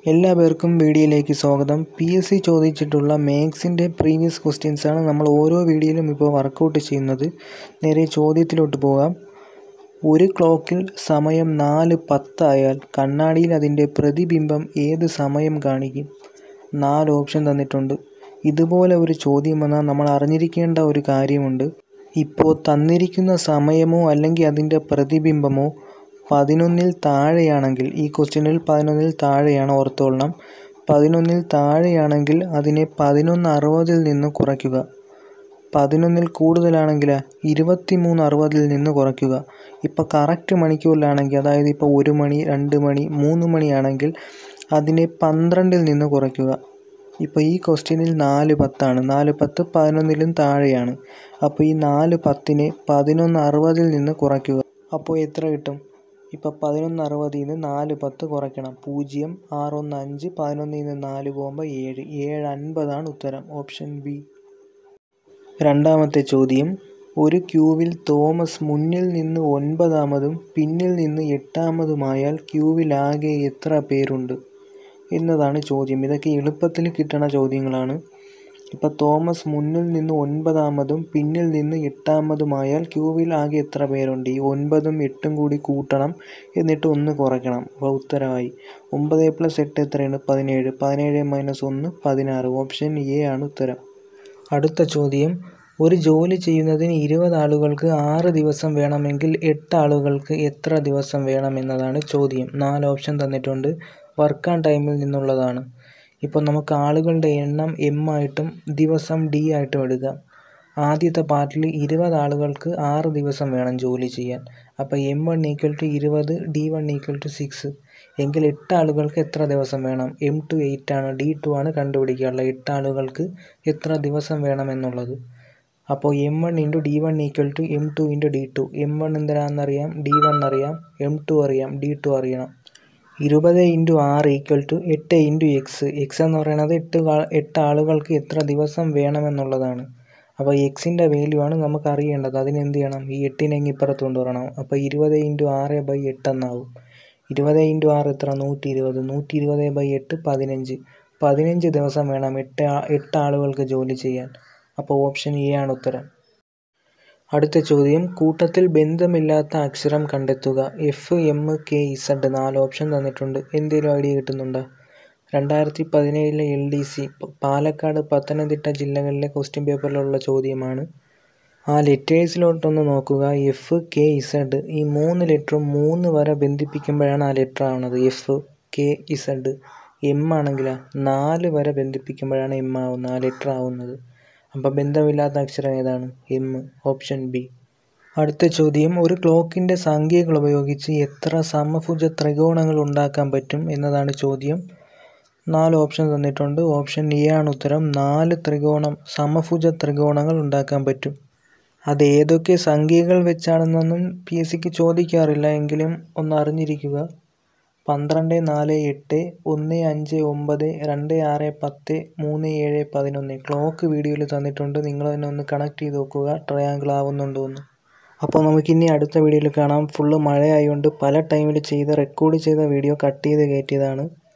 എല്ലാ പേർക്കും വീഡിയോയിലേക്ക് സ്വാഗതം പി എസ് സി ചോദിച്ചിട്ടുള്ള മാത്സിൻ്റെ പ്രീവിയസ് ക്വസ്റ്റ്യൻസാണ് നമ്മൾ ഓരോ വീഡിയോയിലും ഇപ്പോൾ വർക്കൗട്ട് ചെയ്യുന്നത് നേരെ ചോദ്യത്തിലോട്ട് പോകാം ഒരു ക്ലോക്കിൽ സമയം നാല് പത്തായാൽ കണ്ണാടിയിൽ അതിൻ്റെ പ്രതിബിംബം ഏത് സമയം കാണിക്കും നാല് ഓപ്ഷൻ തന്നിട്ടുണ്ട് ഇതുപോലെ ഒരു ചോദ്യം വന്നാൽ നമ്മൾ അറിഞ്ഞിരിക്കേണ്ട ഒരു കാര്യമുണ്ട് ഇപ്പോൾ തന്നിരിക്കുന്ന സമയമോ അല്ലെങ്കിൽ അതിൻ്റെ പ്രതിബിംബമോ പതിനൊന്നിൽ താഴെയാണെങ്കിൽ ഈ ക്വസ്റ്റ്യനിൽ പതിനൊന്നിൽ താഴെയാണ് ഓർത്തോളണം പതിനൊന്നിൽ താഴെയാണെങ്കിൽ അതിനെ പതിനൊന്ന് അറുപതിൽ നിന്ന് കുറയ്ക്കുക പതിനൊന്നിൽ കൂടുതലാണെങ്കിൽ ഇരുപത്തി മൂന്ന് അറുപതിൽ നിന്ന് കുറയ്ക്കുക ഇപ്പോൾ കറക്റ്റ് മണിക്കൂറിലാണെങ്കിൽ അതായത് ഇപ്പോൾ ഒരു മണി രണ്ട് മണി മൂന്ന് മണിയാണെങ്കിൽ അതിനെ പന്ത്രണ്ടിൽ നിന്ന് കുറയ്ക്കുക ഇപ്പോൾ ഈ ക്വസ്റ്റ്യനിൽ നാല് പത്താണ് നാല് പത്ത് പതിനൊന്നിലും താഴെയാണ് അപ്പോൾ ഈ നാല് പത്തിനെ പതിനൊന്ന് അറുപതിൽ നിന്ന് കുറയ്ക്കുക അപ്പോൾ എത്ര കിട്ടും ഇപ്പോൾ പതിനൊന്ന് അറുപതിൽ നിന്ന് നാല് പത്ത് കുറയ്ക്കണം പൂജ്യം ആറൊന്ന് അഞ്ച് പതിനൊന്നിൽ നിന്ന് നാല് പോകുമ്പോൾ ഏഴ് ഏഴ് അൻപതാണ് ഉത്തരം ഓപ്ഷൻ ബി രണ്ടാമത്തെ ചോദ്യം ഒരു ക്യൂവിൽ തോമസ് മുന്നിൽ നിന്ന് ഒൻപതാമതും പിന്നിൽ നിന്ന് എട്ടാമതുമായാൽ ക്യൂവിൽ ആകെ എത്ര പേരുണ്ട് എന്നതാണ് ചോദ്യം ഇതൊക്കെ എളുപ്പത്തിൽ കിട്ടണ ചോദ്യങ്ങളാണ് ഇപ്പോൾ തോമസ് മുന്നിൽ നിന്ന് ഒൻപതാമതും പിന്നിൽ നിന്ന് എട്ടാമതുമായാൽ ക്യൂവിൽ ആകെ എത്ര പേരുണ്ട് ഈ ഒൻപതും എട്ടും കൂടി കൂട്ടണം എന്നിട്ട് ഒന്ന് കുറയ്ക്കണം അപ്പോൾ ഉത്തരമായി ഒമ്പത് പ്ലസ് എട്ട് എത്രയാണ് പതിനേഴ് പതിനേഴ് മൈനസ് ഒന്ന് പതിനാറ് ഓപ്ഷൻ എ ആണ് ഉത്തരം അടുത്ത ചോദ്യം ഒരു ജോലി ചെയ്യുന്നതിന് ഇരുപത് ആളുകൾക്ക് ആറ് ദിവസം വേണമെങ്കിൽ എട്ട് ആളുകൾക്ക് എത്ര ദിവസം വേണമെന്നതാണ് ചോദ്യം നാല് ഓപ്ഷൻ തന്നിട്ടുണ്ട് വർക്ക് ആൻഡ് ടൈമിൽ നിന്നുള്ളതാണ് ഇപ്പോൾ നമുക്ക് ആളുകളുടെ എണ്ണം എം ആയിട്ടും ദിവസം ഡി ആയിട്ടും എടുക്കാം ആദ്യത്തെ പാർട്ടിൽ ഇരുപത് ആളുകൾക്ക് ആറ് ദിവസം വേണം ജോലി ചെയ്യാൻ അപ്പോൾ എം വൺ ഈക്വൽ ടു ഇരുപത് D one equal to six എങ്കിൽ എട്ട് ആളുകൾക്ക് എത്ര ദിവസം വേണം എം ടു എയ്റ്റ് ആണ് ഡി ടു ആണ് കണ്ടുപിടിക്കാനുള്ളത് എട്ട് ആളുകൾക്ക് എത്ര ദിവസം വേണം എന്നുള്ളത് അപ്പോൾ M one into D one equal to M two into D two M one എന്തിനാണെന്നറിയാം ഡി വൺ അറിയാം എം ടു അറിയാം ഡി ടു അറിയണം ഇരുപത് ഇൻറ്റു ആറ് ഈക്വൽ ടു എട്ട് ഇൻറ്റു എക്സ് എക്സ് എന്ന് പറയുന്നത് എട്ട് എട്ട് ആളുകൾക്ക് എത്ര ദിവസം വേണമെന്നുള്ളതാണ് അപ്പോൾ എക്സിൻ്റെ വാല്യൂ ആണ് നമുക്ക് അറിയേണ്ടത് അതിന് എന്ത് ചെയ്യണം ഈ എട്ടിനെങ്കിൽ ഇപ്പുറത്ത് കൊണ്ടുവരണം അപ്പോൾ ഇരുപത് ഇൻറ്റു ആറ് ബൈ എട്ട് എന്നാവും ഇരുപത് ഇൻറ്റു ആറ് എത്ര നൂറ്റി ഇരുപത് നൂറ്റി ഇരുപത് ബൈ എട്ട് പതിനഞ്ച് പതിനഞ്ച് ദിവസം വേണം എട്ട് എട്ട് ആളുകൾക്ക് ജോലി ചെയ്യാൻ അപ്പോൾ ഓപ്ഷൻ എ ആണ് ഉത്തരം അടുത്ത ചോദ്യം കൂട്ടത്തിൽ ബന്ധമില്ലാത്ത അക്ഷരം കണ്ടെത്തുക എഫ് എം കെ ഇസഡ് നാല് ഓപ്ഷൻ തന്നിട്ടുണ്ട് എന്തെങ്കിലും ഐഡിയ കിട്ടുന്നുണ്ടോ രണ്ടായിരത്തി പതിനേഴിലെ L D C Palakkad Pathanamthitta ജില്ലകളിലെ ക്വസ്റ്റ്യൻ പേപ്പറിലുള്ള ചോദ്യമാണ് ആ ലെറ്റേഴ്സിലോട്ടൊന്ന് നോക്കുക എഫ് കെ ഇസഡ് ഈ മൂന്ന് ലെറ്ററും മൂന്ന് വരെ ബന്ധിപ്പിക്കുമ്പോഴാണ് ആ ലെറ്റർ ആവുന്നത് എഫ് കെ ഇസഡ് എം ആണെങ്കിൽ നാല് വരെ ബന്ധിപ്പിക്കുമ്പോഴാണ് എം ആവുന്നത് ആ ലെറ്റർ ആവുന്നത് അപ്പോൾ ബന്ധമില്ലാത്ത അക്ഷരം ഏതാണ് എം ഓപ്ഷൻ ബി അടുത്ത ചോദ്യം ഒരു ക്ലോക്കിൻ്റെ സംഖ്യകൾ ഉപയോഗിച്ച് എത്ര സമഭുജ ത്രികോണങ്ങൾ ഉണ്ടാക്കാൻ പറ്റും എന്നതാണ് ചോദ്യം നാല് ഓപ്ഷൻ തന്നിട്ടുണ്ട് ഓപ്ഷൻ എ ആണ് ഉത്തരം നാല് ത്രികോണം സമഭുജ ത്രികോണങ്ങൾ ഉണ്ടാക്കാൻ പറ്റും അത് ഏതൊക്കെ സംഖ്യകൾ വെച്ചാണെന്നൊന്നും പി എസ് സിക്ക് ചോദിക്കാറില്ല എങ്കിലും ഒന്ന് അറിഞ്ഞിരിക്കുക പന്ത്രണ്ട് നാല് എട്ട് ഒന്ന് അഞ്ച് ഒമ്പത് രണ്ട് ആറ് പത്ത് മൂന്ന് ഏഴ് പതിനൊന്ന് ക്ലോക്ക് വീഡിയോയിൽ തന്നിട്ടുണ്ട് നിങ്ങൾ തന്നെ ഒന്ന് കണക്ട് ചെയ്ത് നോക്കുക ട്രയാങ്കിൾ ആവുന്നുണ്ടോ എന്ന് അപ്പോൾ നമുക്കിനി അടുത്ത വീഡിയോയിൽ കാണാം ഫുള്ള് മഴയായതുകൊണ്ട് പല ടൈമിൽ ചെയ്ത റെക്കോർഡ് ചെയ്ത വീഡിയോ കട്ട് ചെയ്ത് കയറ്റിയതാണ്